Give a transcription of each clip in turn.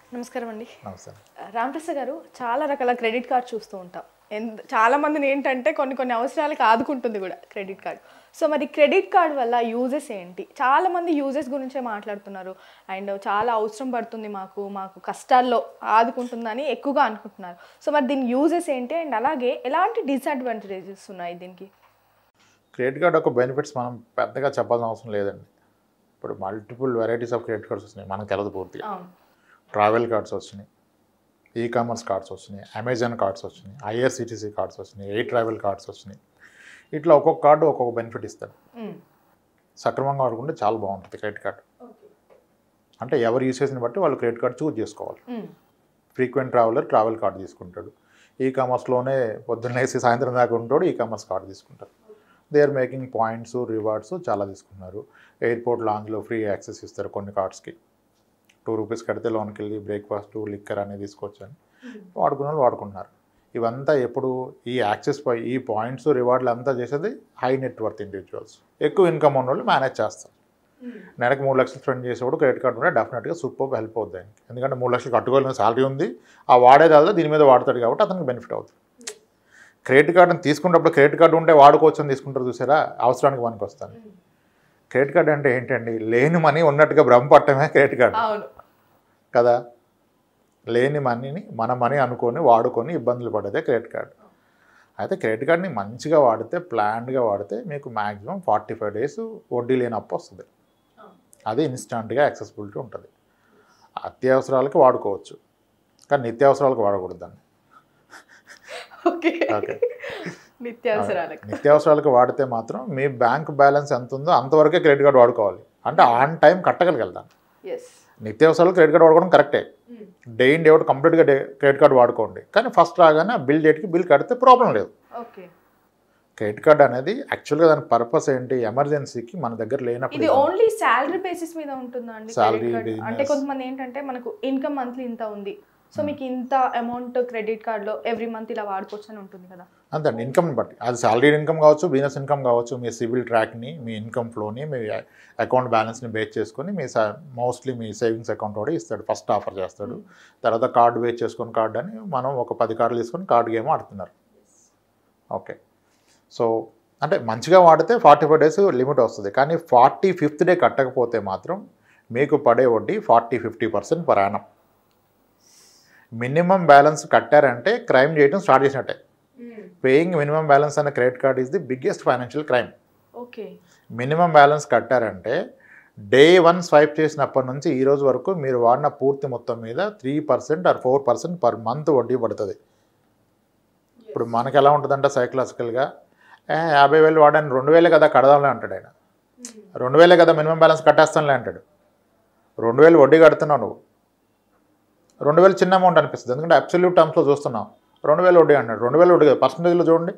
నమస్కారం అండి నమస్తే రామప్రసాద్ గారు చాలా రకాల క్రెడిట్ కార్డ్ చూస్తూ ఉంటాం ఎంత చాలా మందిని ఏంటంటే కొన్ని కొన్ని అవసరాలకు ఆదుకుంటుంది కూడా క్రెడిట్ కార్డ్ సో మరి క్రెడిట్ కార్డ్ వల్ల యూజెస్ ఏంటి చాలా మంది యూజెస్ గురించే మాట్లాడుతున్నారు అండ్ చాలా అవసరం పడుతుంది మాకు మాకు కష్టాల్లో ఆదుకుంటుందని ఎక్కువగా అనుకుంటున్నారు సో మరి దీని యూజెస్ ఏంటి అండ్ అలాగే ఎలాంటి డిసడ్వాంటేజెస్ ఉన్నాయి దీనికి క్రెడిట్ కార్డ్ యొక్క బెనిఫిట్స్ మనం పెద్దగా చెప్పాల్సిన అవసరం లేదండి ఇప్పుడు multiple varieties of credit cards వస్తున్నాయి మనకు తెలదు పూర్తిగా అవును ట్రావెల్ కార్డ్స్ వచ్చినాయి ఈ కామర్స్ కార్డ్స్ వచ్చినాయి అమెజాన్ కార్డ్స్ వచ్చినాయి ఐఆర్సిటీసీ కార్డ్స్ వచ్చినాయి ఎయిర్ ట్రావెల్ కార్డ్స్ వచ్చినాయి ఇట్లా ఒక్కొక్క కార్డు ఒక్కొక్క బెనిఫిట్ ఇస్తాడు మ్మ్. సక్రమంగా వాడుకుంటే చాలా బాగుంటుంది క్రెడిట్ కార్డ్ అంటే ఎవరు యూసేజ్ని బట్టి వాళ్ళు క్రెడిట్ కార్డ్ చూజ్ చేసుకోవాలి మ్మ్. ఫ్రీక్వెంట్ ట్రావెలర్ ట్రావెల్ కార్డు తీసుకుంటాడు ఈ కామర్స్లోనే పొద్దున్నేసి సాయంత్రం దాకా ఉంటాడు ఈ కామర్స్ కార్డు తీసుకుంటారు they are making points rewards చాలా తీసుకున్నారు ఎయిర్పోర్ట్ లాంజ్లో ఫ్రీ యాక్సెస్ ఇస్తారు కొన్ని కార్డ్స్కి టూ రూపీస్ కడితే లోన్కి వెళ్ళి బ్రేక్ఫాస్ట్ లిక్కర్ అనేది తీసుకొచ్చాను వాడుకున్న వాళ్ళు వాడుకుంటున్నారు ఇవంతా ఎప్పుడు ఈ యాక్సెస్ పై ఈ పాయింట్స్ రివార్డులు అంతా చేసేది హై నెట్వర్త్ ఇండివిజువల్స్ ఎక్కువ ఇన్కమ్ ఉన్న వాళ్ళు మేనేజ్ చేస్తారు నెలకు మూడు లక్షలు స్పెండ్ చేసేవాడు క్రెడిట్ కార్డు ఉంటే డెఫినెట్గా సూపర్ హెల్ప్ అవుతుంది ఆయనకి ఎందుకంటే మూడు లక్షలు కట్టుకోవాలని శాలరీ ఉంది ఆ వాడేదాల్లో దీని మీద వాడతాడు కాబట్టి అతనికి బెనిఫిట్ అవుతుంది క్రెడిట్ కార్డుని తీసుకున్నప్పుడు క్రెడిట్ కార్డు ఉంటే వాడుకోవచ్చు అని తీసుకుంటారు చూసారా అవసరానికి మనకి వస్తాను క్రెడిట్ కార్డు అంటే ఏంటండి లేని మనీ ఉన్నట్టుగా భ్రమపట్టమే క్రెడిట్ కార్డు అవును కదా లేని మనీని మన మనీ అనుకొని వాడుకొని ఇబ్బందులు పడేదే క్రెడిట్ కార్డు అయితే క్రెడిట్ కార్డ్ని మంచిగా వాడితే ప్లాన్డ్గా వాడితే మీకు మ్యాక్సిమం ఫార్టీ ఫైవ్ డేస్ వడ్డీ లేని అప్పు వస్తుంది అది ఇన్స్టంట్గా యాక్సెసిబిలిటీ ఉంటుంది అత్యవసరాలకి వాడుకోవచ్చు కానీ నిత్యావసరాలకు వాడకూడదు దాన్ని ఓకే ఓకే నిత్యావసరాలకు నిత్యావసరాలకు వాడితే మాత్రం మీ బ్యాంక్ బ్యాలెన్స్ ఎంత ఉందో అంతవరకే క్రెడిట్ కార్డు వాడుకోవాలి అంటే ఆన్ టైం కట్టగలిగెళ్తాను ఎస్ నిత్యావసరాలు క్రెడిట్ కార్డు వాడుకోవడం కరెక్టే డే ఇన్ డే అవుట్ కంప్లీట్గా డే క్రెడిట్ కార్డు వాడుకోండి కానీ ఫస్ట్ రాగానే ఆ బిల్ డేట్కి బిల్ కడితే ప్రాబ్లం లేదు ఓకే క్రెడిట్ కార్డ్ అనేది యాక్చువల్గా దాని పర్పస్ ఏంటి ఎమర్జెన్సీకి మన దగ్గర లేనప్పుడు ఇది ఓన్లీ శాలరీ బేసిస్ మీద ఉంటుందా అండి Salary, credit card? business. అంటే కొంతమంది ఏంటంటే మనకు ఇన్కమ్ మంత్లీ ఇంత ఉంది సో మీకు ఇంత అమౌంట్ క్రెడిట్ కార్డ్ లో ఎవ్రీ మంత్ ఇలా వాడుకోవచ్చు అని ఉంటుంది కదా అంతే అండి ఇన్కమ్ని బట్టి అది సాలరీ ఇన్కమ్ కావచ్చు బిజినెస్ ఇన్కమ్ కావచ్చు మీ సివిల్ ట్రాక్ని మీ ఇన్కమ్ ఫ్లోని మీ అకౌంట్ బ్యాలెన్స్ని బేస్ చేసుకొని మీ మోస్ట్లీ మీ సేవింగ్స్ అకౌంట్ కూడా ఇస్తాడు ఫస్ట్ ఆఫర్ చేస్తాడు తర్వాత కార్డు బేస్ చేసుకొని కార్డు అని మనం ఒక పది కార్డులు తీసుకొని కార్డు గేమ్ ఆడుతున్నారు ఓకే సో అంటే మంచిగా వాడితే ఫార్టీ ఫైవ్ డేస్ లిమిట్ వస్తుంది కానీ ఫార్టీ ఫిఫ్త్ డే కట్టకపోతే మాత్రం మీకు పడే వడ్డీ forty fifty percent per annum minimum balance కట్టారంటే క్రైమ్ చేయడం స్టార్ట్ చేసినట్టే పేయింగ్ మినిమం బ్యాలెన్స్ అనే credit card is the biggest financial crime okay minimum balance కట్టారంటే డే వన్ స్వైప్ చేసినప్పటి నుంచి ఈ రోజు వరకు మీరు వాడిన పూర్తి మొత్తం మీద three percent or four percent per month వడ్డీ పడుతుంది ఇప్పుడు మనకి ఎలా ఉంటుందంటే సైకలాజికల్గా ఏ యాభై వేలు వాడాను రెండు వేలే కదా కడదాంలే అంటాడు ఆయన రెండు వేలే కదా మినిమం బ్యాలెన్స్ కట్టేస్తానులే అంటాడు రెండు వేలు వడ్డీ కడుతున్నావు నువ్వు రెండు వేలు చిన్న అమౌంట్ అనిపిస్తుంది ఎందుకంటే అబ్సల్యూట్ టర్మ్స్లో చూస్తున్నాం రెండు వేలు వడ్డీ అన్నాడు రెండు వేలు వడ్డీ కదా పర్సంటేజ్లో చూడండి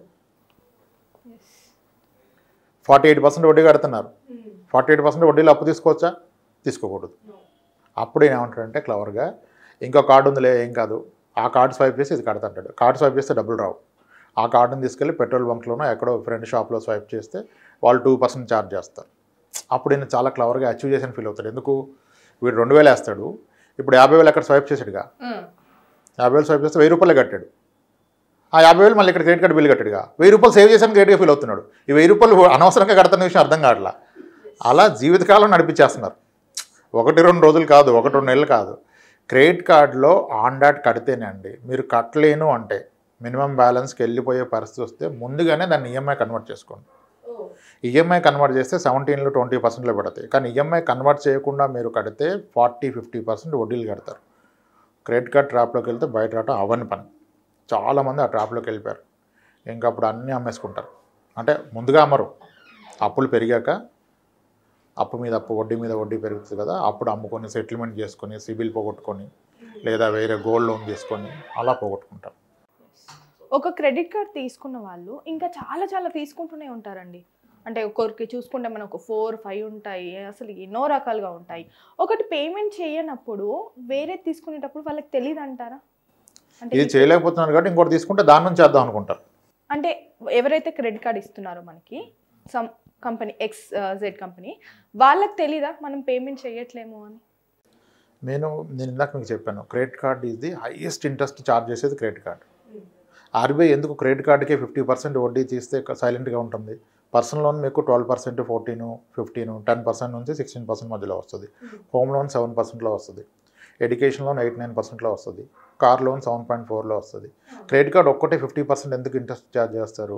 ఫార్టీ ఎయిట్ పర్సెంట్ వడ్డీ కడుతున్నారు ఫార్టీ ఎయిట్ పర్సెంట్ వడ్డీలో అప్పు తీసుకోవచ్చా తీసుకోకూడదు అప్పుడు ఏమంటాడంటే క్లవర్గా ఇంకో కార్డు ఉందిలే ఏం కాదు ఆ కార్డు స్వైప్ చేసి ఇది కడతంటాడు కార్డు స్వైప్ చేస్తే డబ్బులు రావు ఆ కార్డుని తీసుకెళ్ళి పెట్రోల్ బంక్లోనో ఎక్కడో ఫ్రెండ్ షాప్లో స్వైప్ చేస్తే వాళ్ళు టూ పర్సెంట్ ఛార్జ్ చేస్తారు అప్పుడు ఈయన చాలా క్లవర్గా అచీవ్ చేసిన ఫీల్ అవుతాడు ఎందుకు వీడు రెండు వేలు వేస్తాడు ఇప్పుడు యాభై వేలు అక్కడ స్వైప్ చేసాడుగా యాభై వేలు స్వైప్ చేస్తే వెయ్యి రూపాయలు కట్టాడు ఆ యాభై వేలు మళ్ళీ ఇక్కడ క్రెడిట్ కార్డు బిల్ కట్టాడుగా వెయ్యి రూపాయలు సేవ్ చేశాను క్రెడిట్గా ఫీల్ అవుతున్నాడు ఈ వెయ్యి రూపాయలు అనవసరంగా కడుతున్న విషయం అర్థం కావట్లా అలా జీవితకాలం నడిపించేస్తున్నారు ఒకటి రెండు రోజులు కాదు ఒకటి రెండు నెలలు కాదు క్రెడిట్ కార్డులో ఆన్ డాట్ కడితేనే అండి మీరు కట్టలేను అంటే మినిమం బ్యాలెన్స్కి వెళ్ళిపోయే పరిస్థితి వస్తే ముందుగానే దాన్ని ఈఎంఐ కన్వర్ట్ చేసుకోండి ఈఎంఐ కన్వర్ట్ చేస్తే సెవెంటీన్లో ట్వంటీ పర్సెంట్లో పడతాయి కానీ ఈఎంఐ కన్వర్ట్ చేయకుండా మీరు కడితే ఫార్టీ ఫిఫ్టీ పర్సెంట్ వడ్డీలు కడతారు క్రెడిట్ కార్డ్ ట్రాప్లోకి వెళ్తే బయట రావడం అవని పని చాలామంది ఆ ట్రాప్లోకి వెళ్ళిపోయారు ఇంకా అప్పుడు అన్నీ అమ్మేసుకుంటారు అంటే ముందుగా అమ్మరు అప్పులు పెరిగాక అప్పు మీద అప్పు వడ్డీ మీద వడ్డీ పెరుగుతుంది కదా అప్పుడు అమ్ముకొని సెటిల్మెంట్ చేసుకొని సిబిల్ పోగొట్టుకొని లేదా వేరే గోల్డ్ లోన్ తీసుకొని అలా పోగొట్టుకుంటారు ఒక క్రెడిట్ కార్డ్ తీసుకున్న వాళ్ళు ఇంకా చాలా చాలా తీసుకుంటూనే ఉంటారండి అంటే ఒక్కొక్కరికి చూసుకుంటే మనం ఒక ఫోర్ ఫైవ్ ఉంటాయి అసలు ఎన్నో రకాలుగా ఉంటాయి ఒకటి పేమెంట్ చేయనప్పుడు వేరే తీసుకునేటప్పుడు వాళ్ళకి తెలియదు అంటారా అంటే ఇది చేయలేకపోతున్నారు కాబట్టి ఇంకోటి తీసుకుంటే దాని నుంచి చేద్దాం అనుకుంటారు అంటే ఎవరైతే క్రెడిట్ కార్డ్ ఇస్తున్నారో మనకి some company X Z company వాళ్ళకి తెలీదా మనం పేమెంట్ చేయట్లేము అని నేను నేను ఇందాక మీకు చెప్పాను credit card is the highest interest charge చేసేది క్రెడిట్ కార్డ్ ఆర్బీఐ ఎందుకు క్రెడిట్ కార్డుకే ఫిఫ్టీ పర్సెంట్ వడ్డీ తీస్తే సైలెంట్గా ఉంటుంది పర్సనల్ లోన్ మీకు twelve percent fourteen fifteen ten percent నుంచి సిక్స్టీన్ పర్సెంట్ మధ్యలో వస్తుంది హోమ్ లోన్ సెవెన్ పర్సెంట్లో వస్తుంది ఎడ్యుకేషన్ లోన్ ఎయిట్ నైన్ పర్సెంట్లో వస్తుంది కార్ లోన్ సెవెన్ పాయింట్ ఫోర్లో వస్తుంది క్రెడిట్ కార్డ్ ఒక్కటే ఫిఫ్టీ పర్సెంట్ ఎందుకు ఇంట్రెస్ట్ ఛార్జ్ చేస్తారు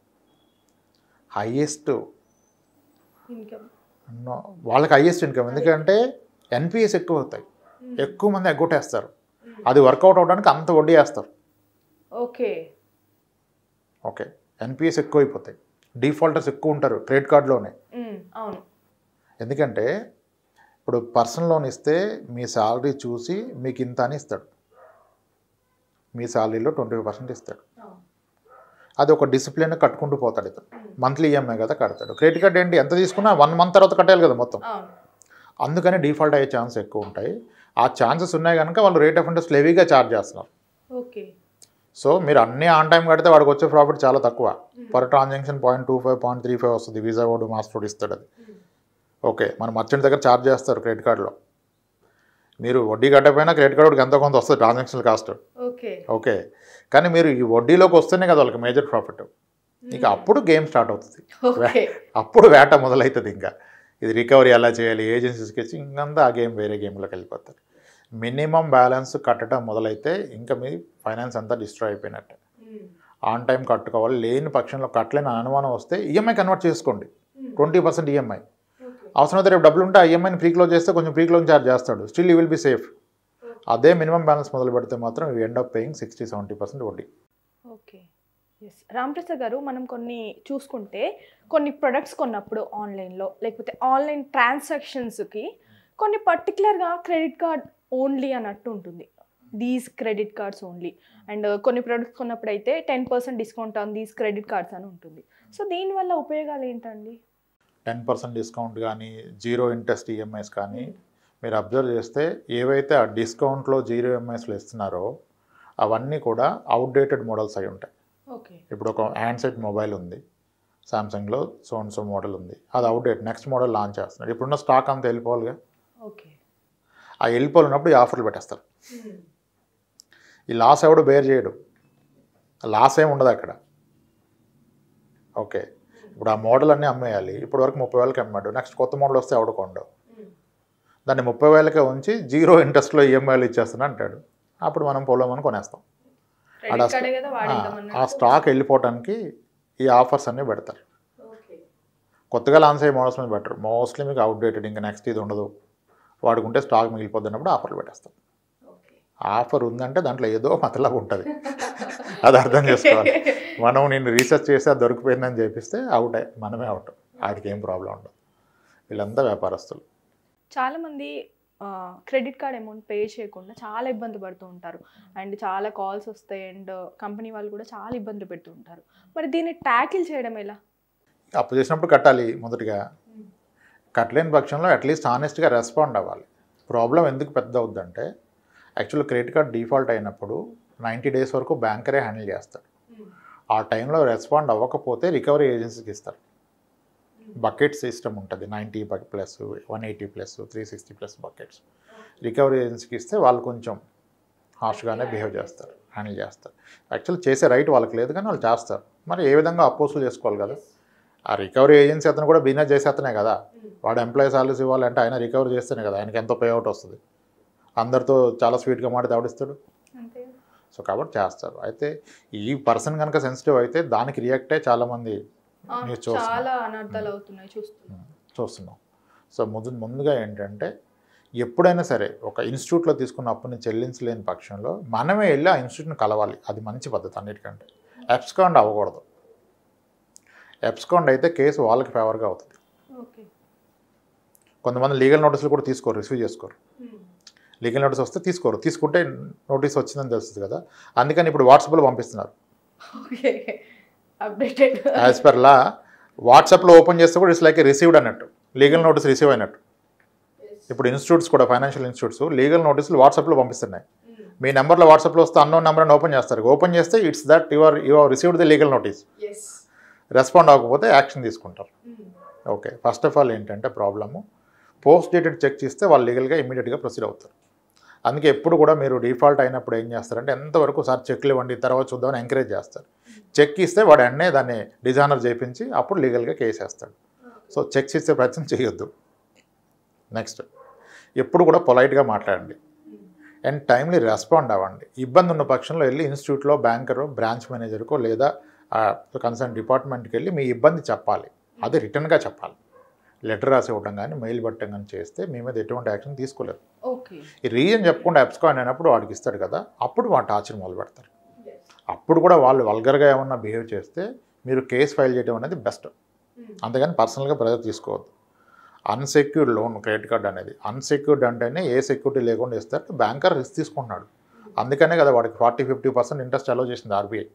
హైయెస్ట్ ఇన్కమ్ వాళ్ళకి హైయెస్ట్ ఇన్కమ్ ఎందుకంటే ఎన్పిఎస్ ఎక్కువ అవుతాయి ఎక్కువ మంది ఎగ్గొట్టేస్తారు అది వర్కౌట్ అవడానికి అంత వడ్డీ వేస్తారు ఓకే ఓకే ఎన్పిఎస్ ఎక్కువ అయిపోతాయి డిఫాల్టర్స్ ఎక్కువ ఉంటారు క్రెడిట్ కార్డులోనే అవును ఎందుకంటే ఇప్పుడు పర్సనల్ లోన్ ఇస్తే మీ శాలరీ చూసి మీకు ఇంత అని ఇస్తాడు మీ శాలరీలో ట్వంటీ ఫైవ్ పర్సెంట్ ఇస్తాడు అది ఒక డిసిప్లిన్ కట్టుకుంటూ పోతాడు ఇతను మంత్లీ ఈఎంఐ కదా కడతాడు క్రెడిట్ కార్డ్ ఏంటి ఎంత తీసుకున్నా వన్ మంత్ తర్వాత కట్టాలి కదా మొత్తం అవును అందుకని డిఫాల్ట్ అయ్యే ఛాన్స్ ఎక్కువ ఉంటాయి ఆ ఛాన్సెస్ ఉన్నాయి కనుక వాళ్ళు రేట్ ఆఫ్ ఇంట్రెస్ట్ హెవీగా ఛార్జ్ చేస్తున్నారు ఓకే సో మీరు అన్ని ఆన్ టైం కడితే వాడికి వచ్చే ప్రాఫిట్ చాలా తక్కువ per transaction point two five point three five వస్తుంది వీసా కోడ్ మాస్టర్ కోడ్ ఇస్తాడు అది ఓకే మన మర్చెంట్ దగ్గర ఛార్జ్ చేస్తారు క్రెడిట్ కార్డులో మీరు వడ్డీ కట్టకపోయినా క్రెడిట్ కార్డుకి ఎంతో కొంత వస్తుంది ట్రాన్సాక్షన్ కాస్ట్ ఓకే ఓకే కానీ మీరు ఈ వడ్డీలోకి వస్తేనే కదా వాళ్ళకి మేజర్ ప్రాఫిట్ ఇక అప్పుడు గేమ్ స్టార్ట్ అవుతుంది ఓకే అప్పుడు వేట మొదలవుతుంది ఇంకా ఇది రికవరీ ఎలా చేయాలి ఏజెన్సీస్కి ఇచ్చి ఇంకంతా ఆ గేమ్ వేరే గేమ్లోకి వెళ్ళిపోతారు మినిమం బ్యాలెన్స్ కట్టడం మొదలైతే ఇంకా మీ ఫైనాన్స్ అంతా డిస్ట్రాయ్ అయిపోయినట్టే ఆన్ టైం కట్టుకోవాలి లేని పక్షంలో కట్టలేని అనుమానం వస్తే ఈఎంఐ కన్వర్ట్ చేసుకోండి ట్వంటీ పర్సెంట్ ఈఎంఐ అవసరమైతే రేపు డబ్బులు ఉంటే ఆ ఈఎంఐని ప్రీ క్లోజ్ చేస్తే కొంచెం ప్రీ క్లోజ్ ఛార్జ్ చేస్తాడు still you will be safe అదే మినిమం బ్యాలెన్స్ మొదలు పెడితే మాత్రం you end up paying sixty seventy percent వడ్డీ ఓకే ఎస్ రామప్రసాద్ గారు మనం కొన్ని చూసుకుంటే కొన్ని ప్రొడక్ట్స్ కొన్నప్పుడు ఆన్లైన్లో లేకపోతే ఆన్లైన్ ట్రాన్సాక్షన్స్కి కొన్ని పర్టికులర్గా క్రెడిట్ కార్డ్ ఓన్లీ అన్నట్టు ఉంటుంది these credit cards only and కొన్ని ప్రొడక్ట్స్ కొన్నప్పుడు అయితే ten percent discount on these credit cards అని ఉంటుంది సో దీనివల్ల ఉపయోగాలు ఏంటండి టెన్ పర్సెంట్ డిస్కౌంట్ కానీ జీరో ఇంట్రెస్ట్ ఈఎంఐస్ కానీ మీరు అబ్జర్వ్ చేస్తే ఏవైతే ఆ డిస్కౌంట్లో జీరో ఈఎంఐస్లో ఇస్తున్నారో అవన్నీ కూడా అవుట్డేటెడ్ మోడల్స్ అయి ఉంటాయి ఓకే ఇప్పుడు ఒక హ్యాండ్సెట్ మొబైల్ ఉంది సామ్సంగ్లో సోన్ సో మోడల్ ఉంది అది అవుట్డేట్ నెక్స్ట్ మోడల్ లాంచ్ చేస్తున్నాడు ఇప్పుడున్న స్టాక్ అంతా వెళ్ళిపోవాలిగా ఓకే ఆ వెళ్ళిపోవాలన్నప్పుడు ఈ ఆఫర్లు పెట్టేస్తారు ఈ లాస్ ఎవడు బేర్ చేయడు లాస్ ఏమి ఉండదు అక్కడ ఓకే ఇప్పుడు ఆ మోడల్ అన్నీ అమ్మేయాలి ఇప్పుడు వరకు ముప్పై వేలకి అమ్మాడు నెక్స్ట్ కొత్త మోడల్ వస్తే ఎవడు కొండు దాన్ని ముప్పై వేలకే ఉంచి జీరో ఇంట్రెస్ట్లో ఈఎంఐలు ఇచ్చేస్తున్నా అంటాడు అప్పుడు మనం పొలమని కొనేస్తాం ఆడ క్రెడిట్ కార్డే కదా ఆ- వాడిద్దామన్నా ఆ స్టాక్ వెళ్ళిపోవడానికి ఈ ఆఫర్స్ అన్నీ పెడతారు ఓకే కొత్తగా లాంచ్ అయ్యే మోడల్స్ మీద బెటర్ మోస్ట్లీ మీకు అవుట్డేటెడ్ ఇంకా నెక్స్ట్ ఇది ఉండదు వాడుకుంటే స్టాక్ మిగిలిపోద్ది అన్నప్పుడు ఆఫర్లు పెట్టేస్తాం ఓకే ఆఫర్ ఉందంటే దాంట్లో ఏదో మతలబు ఉంటుంది అది అర్థం చేసుకోవాలి మనం నేను రీసెర్చ్ చేసి అది దొరికిపోయిందని చెప్పిస్తే అవుట్ మనమే అవుట్ వాడికి ఏం ప్రాబ్లం ఉండదు వీళ్ళంతా వ్యాపారస్తులు చాలామంది క్రెడిట్ కార్డ్ అమౌంట్ పే చేయకుండా చాలా ఇబ్బంది పడుతూ ఉంటారు అండ్ చాలా కాల్స్ వస్తాయి అండ్ కంపెనీ వాళ్ళు కూడా చాలా ఇబ్బంది పెడుతూ ఉంటారు మరి దీన్ని ట్యాకిల్ చేయడం ఎలా అప్పు చేసినప్పుడు కట్టాలి మొదటిగా కట్టలేని పక్షంలో అట్లీస్ట్ ఆనెస్ట్గా రెస్పాండ్ అవ్వాలి ప్రాబ్లం ఎందుకు పెద్ద అవుద్దంటే యాక్చువల్ క్రెడిట్ కార్డ్ డిఫాల్ట్ అయినప్పుడు నైంటీ డేస్ వరకు బ్యాంకరే హ్యాండిల్ చేస్తాడు ఆ టైంలో రెస్పాండ్ అవ్వకపోతే రికవరీ ఏజెన్సీకి ఇస్తారు బకెట్ సిస్టమ్ ఉంటుంది ninety plus one eighty plus three sixty plus buckets recovery ఏజెన్సీకి ఇస్తే వాళ్ళు కొంచెం హార్ష్గానే బిహేవ్ చేస్తారు హ్యాండిల్ చేస్తారు యాక్చువల్ చేసే రైట్ వాళ్ళకి లేదు కానీ వాళ్ళు చేస్తారు మరి ఏ విధంగా అపోజులు చేసుకోవాలి కదా ఆ రికవరీ ఏజెన్సీ అతను కూడా బిజినెస్ చేసే అతనే కదా వాడు ఎంప్లాయీ సాలరీస్ ఇవ్వాలంటే ఆయన రికవర్ చేస్తేనే కదా ఆయనకి ఎంతో పే అవుట్ వస్తుంది అందరితో చాలా స్వీట్గా మాట దావడిస్తాడు అంతే సో కాబట్టి చేస్తారు అయితే ఈ పర్సన్ కనుక సెన్సిటివ్ అయితే దానికి రియాక్టే చాలామంది మీరు చూస్తున్నారు. చాలా అనర్థాలు అవుతున్నాయి చూస్తున్నాం చూస్తున్నాం సో ముందు ముందుగా ఏంటంటే ఎప్పుడైనా సరే ఒక ఇన్స్టిట్యూట్లో తీసుకున్న అప్పుని చెల్లించలేని పక్షంలో మనమే వెళ్ళి ఆ ఇన్స్టిట్యూట్ని కలవాలి అది మంచి పద్ధతి అన్నిటికంటే ఎప్స్కాండ్ అవ్వకూడదు ఎప్స్కాండ్ అయితే కేసు వాళ్ళకి ఫేవర్గా అవుతుంది ఓకే కొంతమంది లీగల్ నోటీసులు కూడా తీసుకోరు రిసీవ్ చేసుకోరు లీగల్ నోటీస్ వస్తే తీసుకోరు తీసుకుంటే నోటీస్ వచ్చిందని తెలుస్తుంది కదా అందుకని ఇప్పుడు వాట్సాప్లో పంపిస్తున్నారు okay updated as per law వాట్సాప్లో ఓపెన్ చేస్తే కూడా ఇట్స్ లైక్ రిసీవ్డ్ అన్నట్టు లీగల్ నోటీస్ రిసీవ్ అయినట్టు ఇప్పుడు ఇన్స్టిట్యూట్స్ కూడా ఫైనాన్షియల్ ఇన్స్టిట్యూట్స్ లీగల్ నోటీసులు వాట్సాప్లో పంపిస్తున్నాయి మీ నెంబర్లో వాట్సాప్లో వస్తే అన్నోన్ నెంబర్ అని ఓపెన్ చేస్తారు ఓపెన్ చేస్తే it's that your you are received the legal notice yes respond అవ్వకపోతే యాక్షన్ తీసుకుంటారు ఓకే ఫస్ట్ ఆఫ్ ఆల్ ఏంటంటే ప్రాబ్లము పోస్ట్ డేటెడ్ చెక్ చేస్తే వాళ్ళు లీగల్గా ఇమీడియట్గా ప్రొసీడ్ అవుతారు అందుకే ఎప్పుడు కూడా మీరు డిఫాల్ట్ అయినప్పుడు ఏం చేస్తారంటే ఎంతవరకు సార్ చెక్లు ఇవ్వండి తర్వాత చూద్దామని ఎంకరేజ్ చేస్తారు చెక్ ఇస్తే వాడు వెంటనే దాన్ని డిజానర్ చేయించి అప్పుడు లీగల్గా కేసు వేస్తాడు సో చెక్స్ ఇచ్చే ప్రయత్నం చేయొద్దు నెక్స్ట్ ఎప్పుడు కూడా పొలైట్గా మాట్లాడండి అండ్ టైమ్లీ రెస్పాండ్ అవ్వండి ఇబ్బంది ఉన్న పక్షంలో వెళ్ళి ఇన్స్టిట్యూట్లో బ్యాంకరు బ్రాంచ్ మేనేజర్కో లేదా కన్సర్న్ డిపార్ట్మెంట్కి వెళ్ళి మీ ఇబ్బంది చెప్పాలి అది రిటర్న్గా చెప్పాలి లెటర్ రాసి ఇవ్వడం కానీ మెయిల్ పెట్టడం కానీ చేస్తే మీ మీద ఎటువంటి యాక్షన్ తీసుకోలేదు ఓకే ఈ రీజన్ చెప్పకుండా అబ్స్కాయిన్ అయినప్పుడు వాడికి ఇస్తాడు కదా అప్పుడు వాడు టార్చర్ మొదలు పెడతారు అప్పుడు కూడా వాళ్ళు వల్గర్గా ఏమన్నా బిహేవ్ చేస్తే మీరు కేసు ఫైల్ చేయడం అనేది బెస్ట్ అంతేగాని పర్సనల్గా ప్రెజర్ తీసుకోవద్దు అన్సెక్యూర్డ్ లోన్ క్రెడిట్ కార్డ్ అనేది అన్సెక్యూర్డ్ అంటేనే ఏ సెక్యూరిటీ లేకుండా ఇస్తారు బ్యాంకర్ రిస్క్ తీసుకుంటున్నాడు అందుకనే కదా వాడికి forty fifty percent interest allow చేసింది ఆర్బీఐ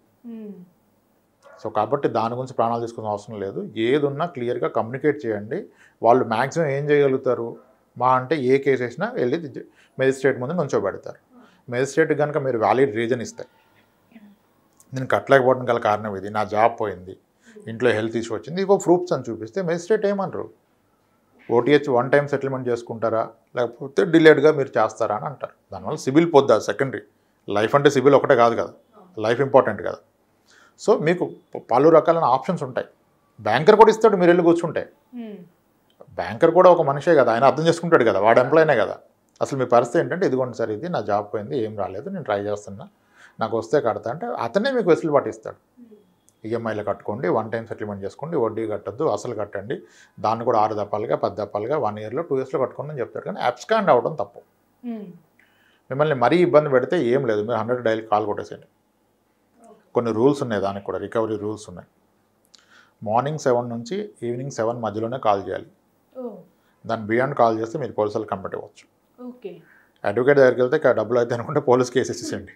సో కాబట్టి దాని గురించి ప్రాణాలు తీసుకునే అవసరం లేదు ఏది ఉన్నా క్లియర్గా కమ్యూనికేట్ చేయండి వాళ్ళు మ్యాక్సిమం ఏం చేయగలుగుతారు మా అంటే ఏ కేసు వేసినా వెళ్ళి మెజిస్ట్రేట్ ముందు నుంచోబెడతారు మెజిస్ట్రేట్ కనుక మీరు వ్యాలిడ్ రీజన్ ఇస్తే నేను కట్టలేకపోవడం గల కారణం ఇది నా జాబ్ పోయింది ఇంట్లో హెల్త్ ఇష్యూ వచ్చింది ఇగో ప్రూఫ్స్ అని చూపిస్తే మెజిస్ట్రేట్ ఏమనరు ఓటీహెచ్ వన్ టైం సెటిల్మెంట్ చేసుకుంటారా లేకపోతే డిలేడ్గా మీరు చేస్తారా అని అంటారు దానివల్ల సిబిల్ పొద్దా సెకండరీ లైఫ్ అంటే సిబిల్ ఒకటే కాదు కదా లైఫ్ ఇంపార్టెంట్ కదా సో మీకు పలు రకాలైన ఆప్షన్స్ ఉంటాయి బ్యాంకర్ కూడా ఇస్తాడు మీరు వెళ్ళి కూర్చుంటే బ్యాంకర్ కూడా ఒక మనిషే కదా ఆయన అర్థం చేసుకుంటాడు కదా వాడు ఎంప్లాయనే కదా అసలు మీ పరిస్థితి ఏంటంటే ఇదిగోండి సార్ ఇది నా జాబ్ పోయింది ఏం రాలేదు నేను ట్రై చేస్తున్నా నాకు వస్తే కడతా అంటే అతనే మీకు వెసులుబాటు ఇస్తాడు ఈఎంఐలో కట్టుకోండి వన్ టైం సెటిల్మెంట్ చేసుకోండి వడ్డీ కట్టద్దు అసలు కట్టండి దాన్ని కూడా ఆరు దప్పాలుగా పది దప్పాలుగా వన్ ఇయర్లో టూ ఇయర్స్లో కట్టుకోండి అని చెప్తాడు కానీ అబ్స్కాండ్ అవ్వడం తప్పు మిమ్మల్ని మరీ ఇబ్బంది పెడితే ఏం లేదు మీరు హండ్రెడ్ డైలీ కాల్ కొట్టేసేయండి కొన్ని రూల్స్ ఉన్నాయి దానికి కూడా రికవరీ రూల్స్ ఉన్నాయి మార్నింగ్ సెవెన్ నుంచి ఈవినింగ్ సెవెన్ మధ్యలోనే కాల్ చేయాలి దాని బియాండ్ కాల్ చేస్తే మీరు పోలీసులు కంప్లైంట్ ఇవ్వచ్చు ఓకే అడ్వకేట్ దగ్గరికి వెళ్తే ఇక డబ్బులు అయితే అనుకుంటే పోలీస్ కేసు ఇచ్చేసేయండి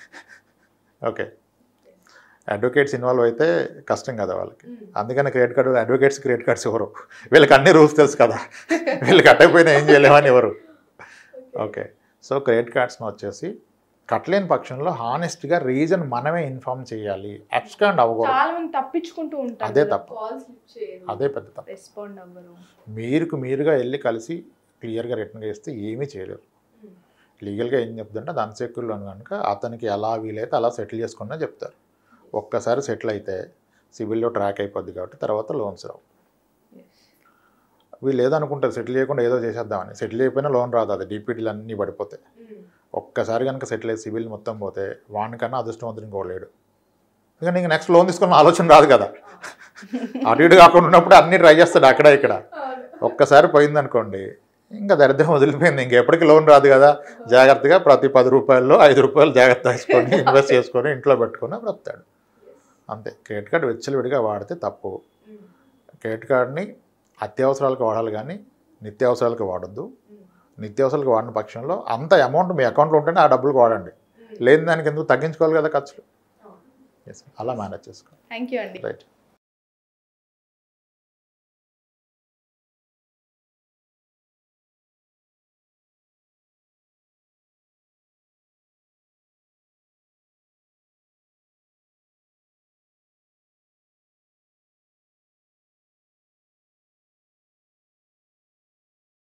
ఓకే అడ్వకేట్స్ ఇన్వాల్వ్ అయితే కష్టం కదా వాళ్ళకి అందుకని credit card advocates credit cards ఇవ్వరు వీళ్ళకి అన్ని రూల్స్ తెలుసు కదా వీళ్ళకి కట్టకపోయినా ఏం చేయలేమని ఎవరు ఓకే సో క్రెడిట్ కార్డ్స్ని వచ్చేసి కట్టలేని పక్షంలో హానెస్ట్గా రీజన్ మనమే ఇన్ఫార్మ్ చేయాలి అబ్స్కాండ్ అవ్వకూడదు చాలా మంది తప్పించుకుంటూ ఉంటారు అదే తప్పు. కాల్స్ లిఫ్ట్ చేయరు అదే పెద్ద తప్పు రెస్పాండ్ అవ్వరు మీరుకు మీరుగా వెళ్ళి కలిసి క్లియర్గా రిటర్న్గా ఇస్తే ఏమీ చేయలేరు లీగల్గా ఏం చెప్తుంటే అది అన్సెక్యూర్లో కనుక అతనికి ఎలా వీలైతే అలా సెటిల్ చేసుకున్నా చెప్తారు ఒక్కసారి సెటిల్ అయితే సివిల్లో ట్రాక్ అయిపోద్ది కాబట్టి తర్వాత లోన్స్ రావు వీళ్ళు ఏదనుకుంటారు సెటిల్ చేయకుండా ఏదో చేసేద్దామని సెటిల్ అయిపోయినా లోన్ రాదు అది డీపీటీలు అన్నీ పడిపోతాయి ఒక్కసారి కనుక సెటిల్ అయ్యి సివిల్ మొత్తం పోతే వానికన్నా అదృష్టవంతుడు ఇంకోటి లేడు ఇంకా నీకు నెక్స్ట్ లోన్ తీసుకున్న ఆలోచన రాదు కదా అటు ఇటు కాకుండా ఉన్నప్పుడు అన్నీ ట్రై చేస్తాడు అక్కడ ఇక్కడ ఒక్కసారి పోయిందనుకోండి ఇంకా దరిద్రం వదిలిపోయింది ఇంకెప్పటికీ లోన్ రాదు కదా జాగ్రత్తగా ప్రతి పది రూపాయల్లో ఐదు రూపాయలు జాగ్రత్త వేసుకొని ఇన్వెస్ట్ చేసుకొని ఇంట్లో పెట్టుకొని బ్రతాడు అంతే క్రెడిట్ కార్డు విచ్చలవిడిగా వాడితే తప్పు క్రెడిట్ కార్డ్ని అత్యవసరాలకు వాడాలి కానీ నిత్యావసరాలకు వాడొద్దు నిత్యావసరాలకు వాడిన పక్షంలో అంత అమౌంట్ మీ అకౌంట్లో ఉంటేనే ఆ డబ్బులకు వాడండి లేని దానికి ఎందుకు తగ్గించుకోవాలి కదా ఖర్చులు Yes, అలా మేనేజ్ చేసుకోండి థ్యాంక్ యూ అండి రైట్